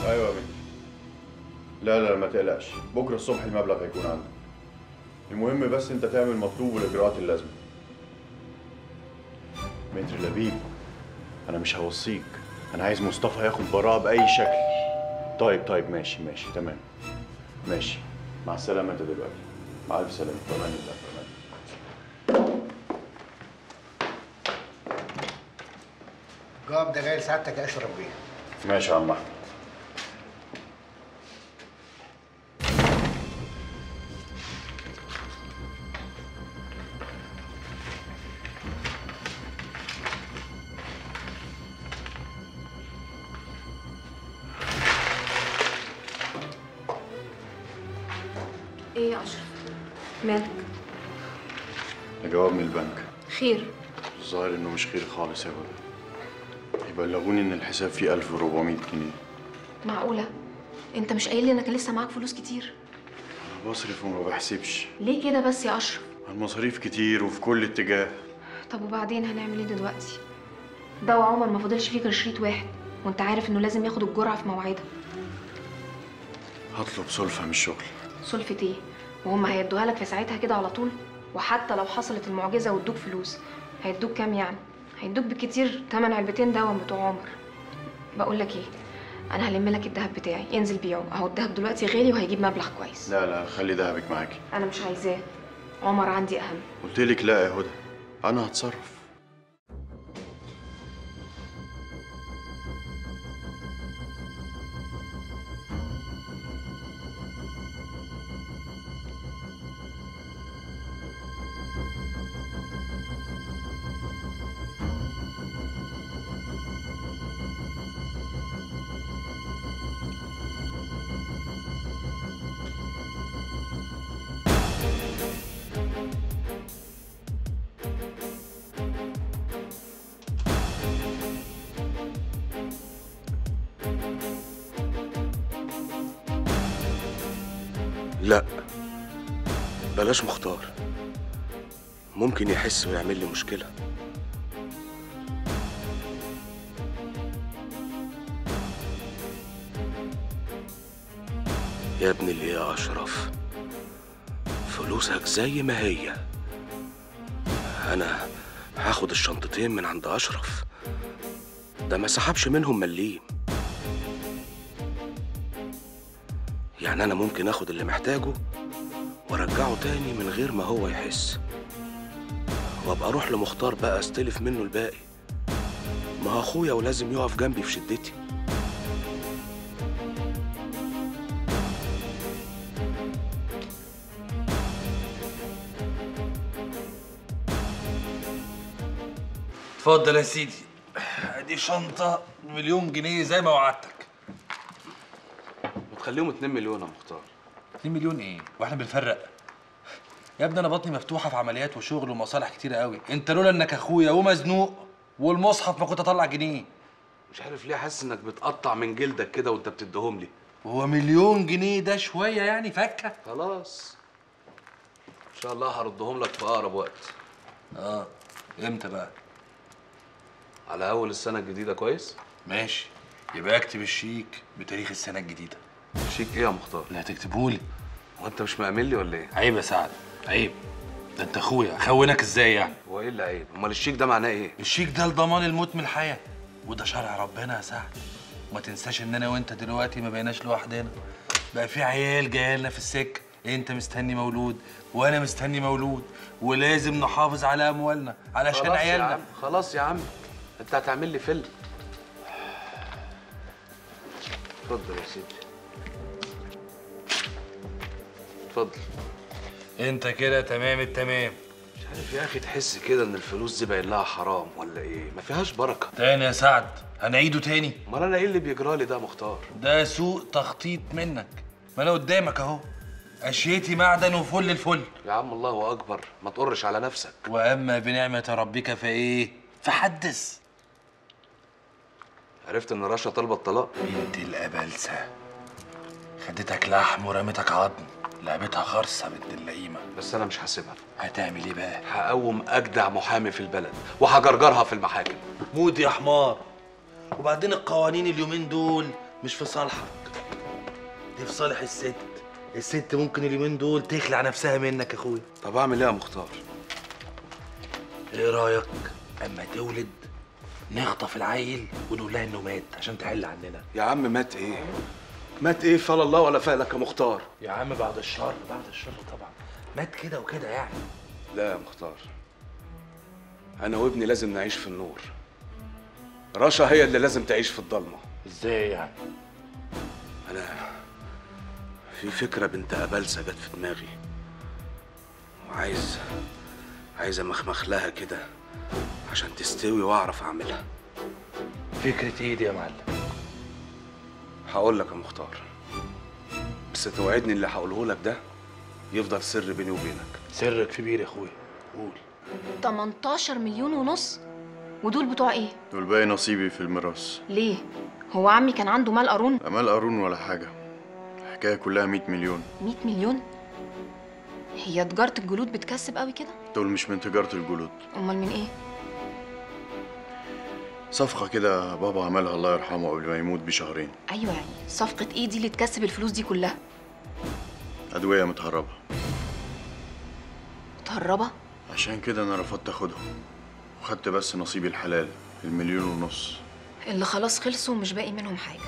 ايوه يا بنتي لا لا ما تقلقش بكره الصبح المبلغ هيكون عندك المهم بس انت تعمل مطلوب والاجراءات اللازمه متر لبيب انا مش هوصيك انا عايز مصطفى ياخد براءه باي شكل طيب طيب ماشي ماشي تمام ماشي مع السلامه انت دلوقتي مع الف سلامه في امان الله في امان الله. جواب ده جاي لسعادتك يا اشرف بيه ماشي يا عم احمد ايه يا اشرف مالك ده جواب من البنك خير الظاهر انه مش خير خالص يا هدى يبلغوني ان الحساب فيه 1400 جنيه معقوله انت مش قايل لي انك لسه معاك فلوس كتير انا بصرف وما بحسبش ليه كده بس يا اشرف المصاريف كتير وفي كل اتجاه طب وبعدين هنعمل ايه دلوقتي ده وعمر ما فاضلش فيه غير شريط واحد وانت عارف انه لازم ياخد الجرعه في موعدها هطلب سلفة من الشغل سلفة ايه وهم هيدوها لك في ساعتها كده على طول وحتى لو حصلت المعجزه وادوك فلوس هيدوك كام يعني هيدوك بالكتير تمن علبتين دواء بتوع عمر بقول لك ايه انا هلم لك الدهب بتاعي انزل بيعه اهو الدهب دلوقتي غالي وهيجيب مبلغ كويس لا لا خلي دهبك معاكي انا مش عايزاه عمر عندي اهم قلت لك لا يا هدى انا هتصرف لا بلاش مختار ممكن يحس ويعمل لي مشكلة يا ابن اللي يا أشرف فلوسك زي ما هي أنا هاخد الشنطتين من عند أشرف ده ما سحبش منهم مليم يعني أنا ممكن آخد اللي محتاجه وأرجعه تاني من غير ما هو يحس وأبقى أروح لمختار بقى أستلف منه الباقي ما هو أخويا ولازم يقف جنبي في شدتي اتفضل يا سيدي دي شنطة مليون جنيه زي ما وعدتك وتخليهم 2 مليون يا مختار 2 مليون ايه؟ واحنا بنفرق يا ابني انا بطني مفتوحة في عمليات وشغل ومصالح كتيرة قوي انت لولا انك اخويا ومزنوق والمصحف ما كنت اطلع جنيه مش عارف ليه حاسس انك بتقطع من جلدك كده وانت بتديهم لي هو مليون جنيه ده شوية يعني فكة خلاص ان شاء الله هردهم لك في اقرب وقت اه امتى بقى؟ على اول السنه الجديده كويس ماشي يبقى اكتب الشيك بتاريخ السنة الجديدة شيك ايه يا مختار اللي هتكتبهولي هو انت مش مأمن لي ولا ايه عيب يا سعد عيب ده انت اخويا اخونك ازاي يعني هو ايه اللي عيب امال الشيك ده معناه ايه الشيك ده لضمان الموت من الحياة وده شرع ربنا يا سعد وما تنساش ان انا وانت دلوقتي ما بقيناش لوحدنا بقى في عيال جايه لنا في السكه انت مستني مولود وانا مستني مولود ولازم نحافظ على اموالنا علشان خلاص يا عيالنا عم خلاص يا عم انت هتعمل لي فيلم اتفضل يا سيدي اتفضل انت كده تمام التمام مش عارف يا اخي تحس كده ان الفلوس دي باين لها حرام ولا ايه ما فيهاش بركه تاني يا سعد هنعيده تاني امال انا ايه اللي بيجرالي ده يا مختار ده سوء تخطيط منك ما انا قدامك اهو اشيتي معدن وفل الفل يا عم الله اكبر ما تقرش على نفسك واما بنعمه ربك فايه فحدث عرفت ان رشا طالبه الطلاق بنت الأبلسة خدتك لحم ورمتك عظم لعبتها خرصة بنت اللئيمة بس انا مش هسيبها هتعمل ايه بقى؟ هقوم اجدع محامي في البلد وهجرجرها في المحاكم موت يا حمار وبعدين القوانين اليومين دول مش في صالحك دي في صالح الست الست ممكن اليومين دول تخلع نفسها منك يا اخويا طب اعمل ايه يا مختار ايه رايك اما تولد نخطف العيل ونقول لها انه مات عشان تحل عننا يا عم مات ايه مات ايه فلا الله ولا فعلك يا مختار يا عم بعد الشر بعد الشر طبعا مات كده وكده يعني لا يا مختار انا وابني لازم نعيش في النور رشا هي اللي لازم تعيش في الضلمه ازاي يعني انا في فكره بنت ابلسه جت في دماغي وعايز عايز امخمخ لها كده عشان تستوي واعرف اعملها فكره ايه دي يا معلم هقول لك يا مختار بس توعدني اللي هقوله لك ده يفضل سر بيني وبينك سرك كبير يا اخويا قول 18 مليون ونص ودول بتوع ايه دول باقي نصيبي في الميراث ليه هو عمي كان عنده مال قارون لا مال قارون ولا حاجة الحكاية كلها 100 مليون 100 مليون هي تجارة الجلود بتكسب قوي كده دول مش من تجارة الجلود امال من ايه صفقة كده بابا عملها الله يرحمه قبل ما يموت بشهرين ايوه يعني صفقة ايه دي اللي تكسب الفلوس دي كلها أدوية متهربة متهربة عشان كده أنا رفضت أخدهم وخدت بس نصيبي الحلال المليون ونص اللي خلاص خلصوا ومش باقي منهم حاجة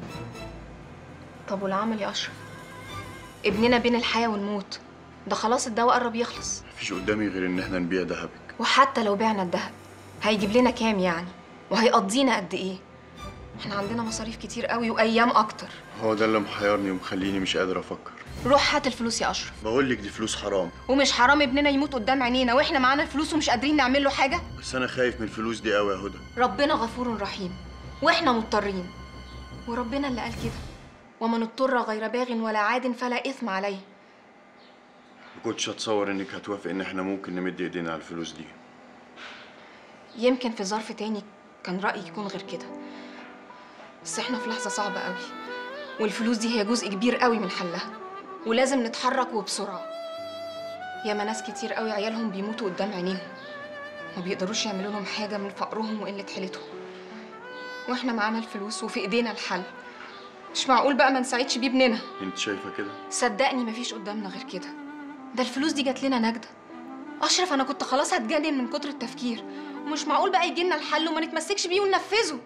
طب والعمل يا أشرف ابننا بين الحياة والموت ده خلاص الدواء قرب يخلص مفيش قدامي غير إن احنا نبيع دهبك وحتى لو بعنا الذهب هيجيب لنا كام يعني وهيقضينا قد ايه احنا عندنا مصاريف كتير قوي وايام اكتر هو ده اللي محيرني ومخليني مش قادر أفكر روح هات الفلوس يا اشرف بقول لك دي فلوس حرام ومش حرام ابننا يموت قدام عينينا واحنا معانا الفلوس ومش قادرين نعمل له حاجه بس أنا خايف من الفلوس دي قوي يا هدى ربنا غفور رحيم واحنا مضطرين وربنا اللي قال كده ومن اضطر غير باغ ولا عاد فلا اثم عليه ما كنتش أتصور إنك هتوافق إن احنا ممكن نمد إيدينا على الفلوس دي يمكن في ظرف تاني كان رأيي يكون غير كده بس احنا في لحظة صعبة قوي والفلوس دي هي جزء كبير قوي من حلها ولازم نتحرك وبسرعة ياما ناس كتير قوي عيالهم بيموتوا قدام عينيهم ما بيقدروش يعملوا لهم حاجة من فقرهم وقلة حيلتهم واحنا معانا الفلوس وفي ايدينا الحل مش معقول بقى ما نساعدش بيه ابننا أنت شايفة كده صدقني مفيش قدامنا غير كده ده الفلوس دي جات لنا نجدة أشرف أنا كنت خلاص هتجنن من كتر التفكير ومش معقول بقى يجي لنا الحل وما نتمسكش بيه وننفذه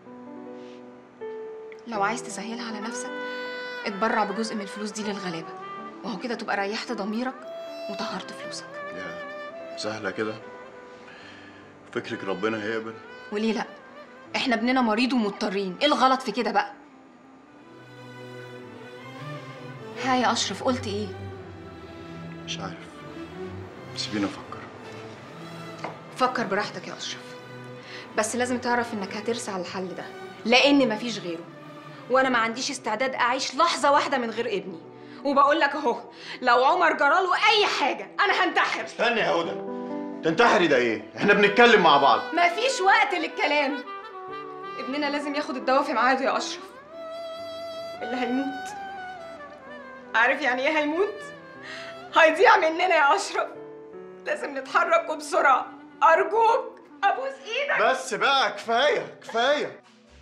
لو عايز تسهلها على نفسك اتبرع بجزء من الفلوس دي للغلابة وهو كده تبقى ريحت ضميرك وطهرت فلوسك يا سهلة كده فكرك ربنا هيقبل وليه لأ احنا ابننا مريض ومضطرين ايه الغلط في كده بقى ها يا أشرف قلت ايه مش عارف سيبيني أفكر فكر براحتك يا أشرف بس لازم تعرف إنك هترسى على الحل ده لأن مفيش غيره وأنا ما عنديش استعداد أعيش لحظة واحدة من غير ابني وبقول لك أهو لو عمر جراله أي حاجة أنا هنتحر استني يا هدى تنتحري ده ايه؟ احنا بنتكلم مع بعض مفيش وقت للكلام ابننا لازم ياخد الدواء في ميعاده يا أشرف اللي هيموت عارف يعني إيه هيموت؟ هيضيع مننا يا أشرف لازم نتحرك وبسرعة أرجوك أبوس إيدك بس بقى كفاية كفاية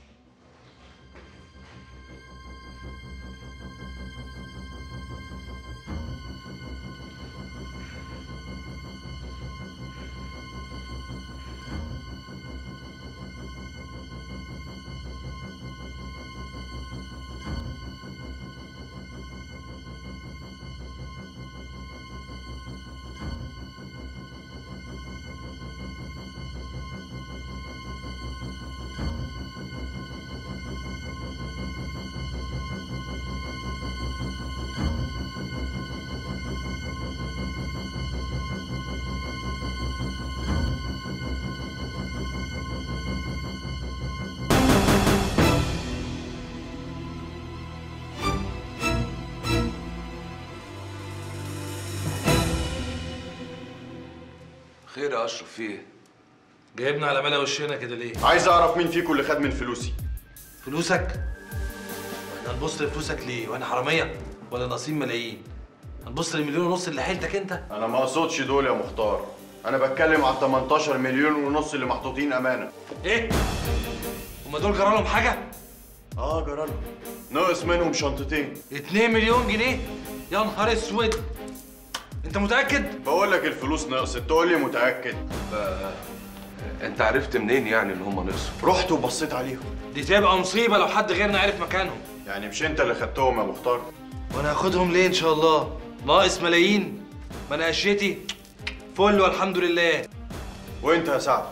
خير يا اشرف في ايه جايبنا على ملا وشنا كده ليه عايز اعرف مين فيكم اللي خد من فلوسي فلوسك احنا هنبص لفلوسك ليه وانا حراميه ولا ناقصين ملايين هنبص للمليون ونص اللي حيلتك انت انا ما اقصدش دول يا مختار انا بتكلم على 18 مليون ونص اللي محطوطين امانه ايه هما دول جرالهم حاجه اه جرالهم ناقص منهم شنطتين 2 مليون جنيه يا نهار اسود انت متاكد بقول لك الفلوس نقصت تقول لي متاكد انت عرفت منين يعني ان هم نقصوا رحت وبصيت عليهم دي تبقى مصيبه لو حد غيرنا عرف مكانهم يعني مش انت اللي خدتهم يا مختار وانا هاخدهم ليه ان شاء الله ناقص ملايين ما انا قشيتي فل والحمد لله وانت يا سعد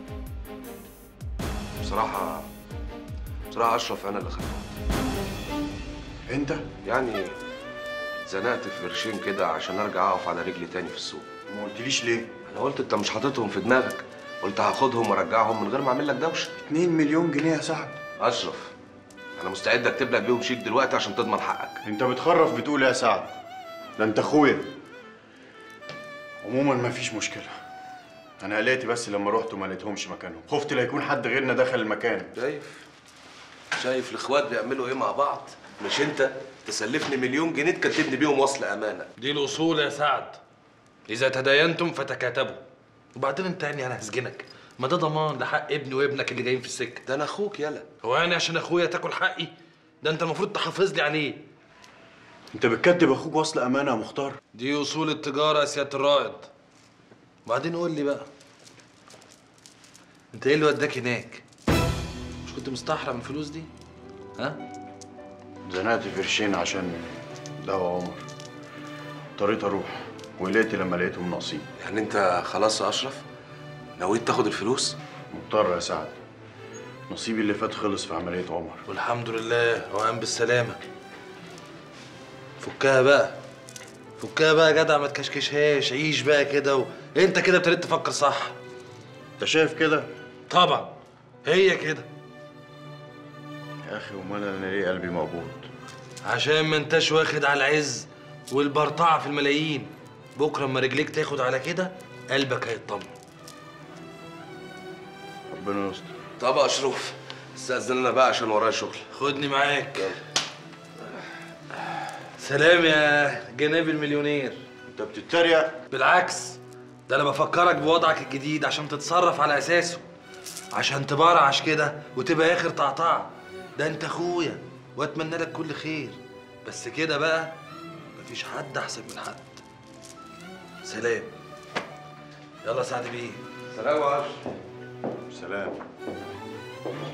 بصراحه بصراحه اشرف انا اللي خدتهم انت يعني زنقت في قرشين كده عشان ارجع اقف على رجلي تاني في السوق ما قلتليش ليه انا قلت انت مش حاططهم في دماغك قلت هاخدهم وارجعهم من غير ما اعمل لك دوشه 2 مليون جنيه يا سعد اشرف انا مستعد اكتب لك بيهم شيك دلوقتي عشان تضمن حقك انت بتخرف بتقول إيه يا سعد ده انت اخويا عموما مفيش مشكله انا قلقت بس لما رحت وما لقيتهمش مكانهم خفت لا يكون حد غيرنا دخل المكان شايف شايف الاخوات بيعملوا ايه مع بعض مش انت تسلفني مليون جنيه تكتبني بيهم وصل امانه دي الاصول يا سعد اذا تداينتم فتكاتبوا وبعدين انت يعني انا هسجنك ما ده ضمان لحق ابني وابنك اللي جايين في السكه ده انا اخوك يلا هو يعني عشان اخويا تاكل حقي ده انت المفروض تحافظ لي عليه انت بتكدب اخوك وصل امانه يا مختار دي اصول التجاره يا سياده الرائد وبعدين قول لي بقى انت ايه اللي وداك هناك مش كنت مستحرم من الفلوس دي ها زنقت في قرشين عشان دواء عمر اضطريت اروح ولقيت لما لقيتهم ناقصين يعني انت خلاص يا اشرف نويت تاخد الفلوس مضطر يا سعد نصيبي اللي فات خلص في عمليه عمر والحمد لله هو قام بالسلامه فكها بقى فكها بقى يا جدع ما تكشكشهاش عيش بقى كده و... انت كده ابتديت تفكر صح انت شايف كده طبعا هي كده يا اخي امال انا ليه قلبي مقبوض عشان ما انتش واخد على العز والبرطعه في الملايين بكره اما رجليك تاخد على كده قلبك هيطمن ربنا يستر طب يا اشرف استاذن انا بقى عشان ورايا شغل خدني معاك سلام يا جناب المليونير انت بتتريق بالعكس ده انا بفكرك بوضعك الجديد عشان تتصرف على اساسه عشان تبرعش كده وتبقى اخر طعطعه ده انت اخويا واتمنى لك كل خير بس كده بقى مفيش حد احسن من حد سلام يلا سعد بيه سلام يا اشرف سلام